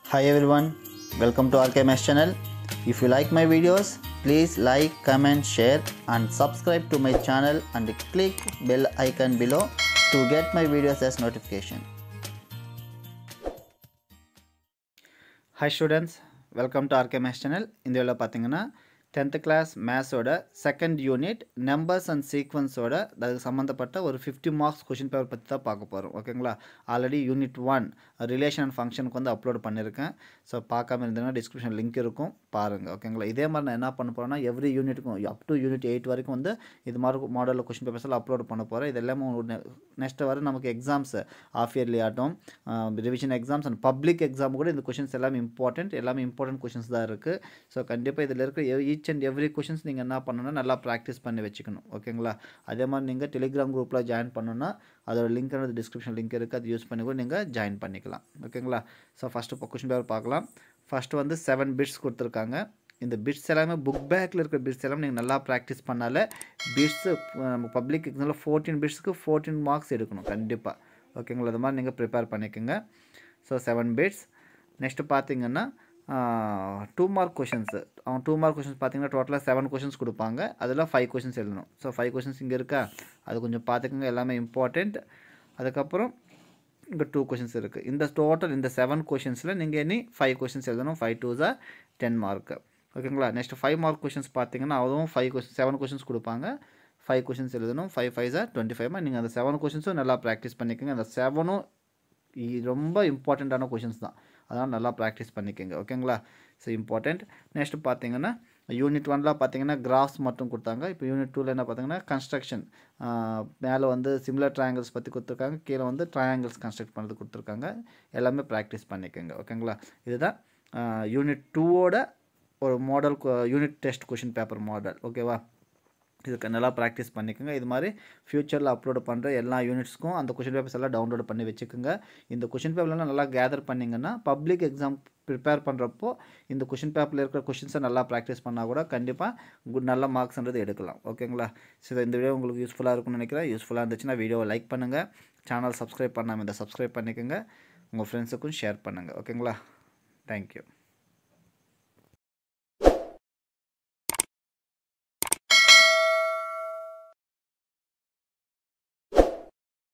Hi everyone, welcome to RKMS channel. If you like my videos, please like, comment, share and subscribe to my channel and click bell icon below to get my videos as notification. Hi students welcome to ஆர்கேமேஸ் channel இந்த வேலை பார்த்தீங்கன்னா tenth class மேத்ஸோட second unit numbers and சீக்வன்ஸோட அதுக்கு சம்மந்தப்பட்ட ஒரு fifty marks question paper பற்றி தான் பார்க்க போகிறோம் ஓகேங்களா already unit one relation and ஃபங்க்ஷனுக்கு வந்து அப்லோட் பண்ணியிருக்கேன் ஸோ பார்க்காம இருந்தீங்கன்னா டிஸ்கிரிப்ஷன் லிங்க் இருக்கும் பாருங்கள் ஓகேங்களா இதே மாதிரி நான் என்ன பண்ண போகிறேன்னா எவ்ரி யூனிட்டுக்கும் அப் டு யூனிட் எயிட் வரைக்கும் வந்து இது மாதிரி மாடலில் கொஷின் பேப்பர்ஸ் எல்லாம் அப்லோட் பண்ண போகிறேன் இது எல்லாமே நெக்ஸ்ட் வர நமக்கு எக்ஸாம்ஸ் ஆஃப் இயர்லி ஆகட்டும் revision exams and public exam கூட இந்த கொஷின்ஸ் எல்லாமே இம்பார்ட்டண்ட் எல்லாமே இம்பார்ட்டன்ட் கொஷின்ஸ் தான் இருக்குது ஸோ கண்டிப்பாக இதில் இருக்கிற ஈச் அண்ட் எவ்ரி கொஷின்ஸ் நீங்கள் என்ன பண்ணணும்னா நல்லா ப்ராக்டிஸ் பண்ணி வச்சுக்கணும் ஓகேங்களா அதே மாதிரி நீங்கள் டெலிகிராம் குரூப்பில் ஜாயின் பண்ணணும்னா அதோட லிங்க் டிஸ்கிரிப்ஷன் லிங்க் இருக்குது அது யூஸ் பண்ணி கூட நீங்கள் ஜாயின் பண்ணிக்கலாம் ஓகேங்களா ஸோ ஃபஸ்ட்டு கொஷின் பேப்பர் பார்க்கலாம் ஃபஸ்ட்டு வந்து செவன் பிட்ஸ் கொடுத்துருக்காங்க இந்த பிட்ஸ் எல்லாமே புக் பேக்கில் இருக்கிற பிட்ஸ் எல்லாமே நீங்கள் நல்லா ப்ராக்டிஸ் பண்ணாலே பிட்ஸு நம்ம பப்ளிக் எக்ஸாமில் ஃபோர்டீன் பிட்ஸ்க்கு ஃபோர்டீன் மார்க்ஸ் எடுக்கணும் கண்டிப்பாக ஓகேங்களா அது மாதிரி நீங்கள் ப்ரிப்பேர் பண்ணிக்கோங்க ஸோ செவன் பிட்ஸ் நெக்ஸ்ட்டு பார்த்தீங்கன்னா டூ மார்க் கொஷின்ஸு அவன் டூ மார்க் கொஷின்ஸ் பார்த்தீங்கன்னா டோட்டலாக செவன் கொஷின்ஸ் கொடுப்பாங்க அதில் ஃபைவ் கொஷின்ஸ் எழுதணும் ஸோ ஃபைவ் கொஷின்ஸ் இங்கே இருக்கா அது கொஞ்சம் பார்த்துக்கோங்க எல்லாமே இம்பார்ட்டண்ட் அதுக்கப்புறம் இங்கே டூ கொஷின்ஸ் இருக்குது இந்த டோட்டல் இந்த செவன் கொஷின்ஸில் நீங்கள் இனி ஃபைவ் கொஷின்ஸ் எழுதணும் ஃபைவ் டூ ஜா டென் மார்க்கு ஓகேங்களா நெக்ஸ்ட் ஃபைவ் மார்க் கொஷின்ஸ் பார்த்தீங்கன்னா அதுவும் ஃபைவ் கொஷின் செவன் கொஷின்ஸ் கொடுப்பாங்க ஃபைவ் கொஷின்ஸ் எழுதணும் ஃபைவ் ஃபைவ் ஜா டுவெண்ட்டி ஃபைவ் நீங்கள் அந்த செவன் கொஷின்ஸும் நல்லா ப்ராக்டிஸ் பண்ணிக்கோங்க அந்த செவனும் ரொம்ப இம்பார்ட்டண்ட்டான கொஷின்ஸ் தான் அதனால் நல்லா ப்ராக்டிஸ் பண்ணிக்கோங்க ஓகேங்களா ஸோ இம்பார்ட்டண்ட் நெக்ஸ்ட் பார்த்தீங்கன்னா யூனிட் ஒனில் பார்த்தீங்கன்னா கிராஃப்ஸ் மட்டும் கொடுத்தாங்க இப்போ யூனிட் டூவில் என்ன பார்த்தீங்கன்னா கன்ஸ்ட்ரக்ஷன் மேலே வந்து சிமிலர் ட்ரையாங்கிள்ஸ் பற்றி கொடுத்துருக்காங்க கீழே வந்து ட்ரையாங்கிள்ஸ் கன்ஸ்ட்ரக்ட் பண்ணுறது கொடுத்துருக்காங்க எல்லாமே ப்ராக்டிஸ் பண்ணிக்கோங்க ஓகேங்களா இதுதான் யூனிட் டூவோட ஒரு model unit test question paper model ஓகேவா இதுக்கு நல்லா ப்ராக்டிஸ் பண்ணிக்கோங்க இது மாதிரி ஃப்யூச்சரில் அப்லோட் பண்ணுற எல்லா யூனிட்ஸ்க்கும் அந்த கொஷின் பேப்பர்ஸ் எல்லாம் டவுன்லோட் பண்ணி வச்சுக்கோங்க இந்த கொஷின் பேப்பர்லாம் நல்லா கேதர் பண்ணிங்கன்னா பப்ளிக் எக்ஸாம் ப்ரிப்பேர் பண்ணுறப்போ இந்த கொஷின் பேப்பரில் இருக்கிற கொஷின்ஸை நல்லா ப்ராக்டிஸ் பண்ணால் கூட கண்டிப்பாக குட் நல்ல மார்க்ஸ்ன்றது எடுக்கலாம் ஓகேங்களா ஸோ இந்த வீடியோ உங்களுக்கு யூஸ்ஃபுல்லாக இருக்கும்னு நினைக்கிறேன் யூஸ்ஃபுல்லாக இருந்துச்சுன்னா வீடியோவை லைக் பண்ணுங்கள் சேனல் சப்ஸ்கிரைப் பண்ணாமல் இந்த சப்ஸ்கிரைப் பண்ணிக்கோங்க உங்கள் ஃப்ரெண்ட்ஸுக்கும் ஷேர் பண்ணுங்கள் ஓகேங்களா தேங்க்யூ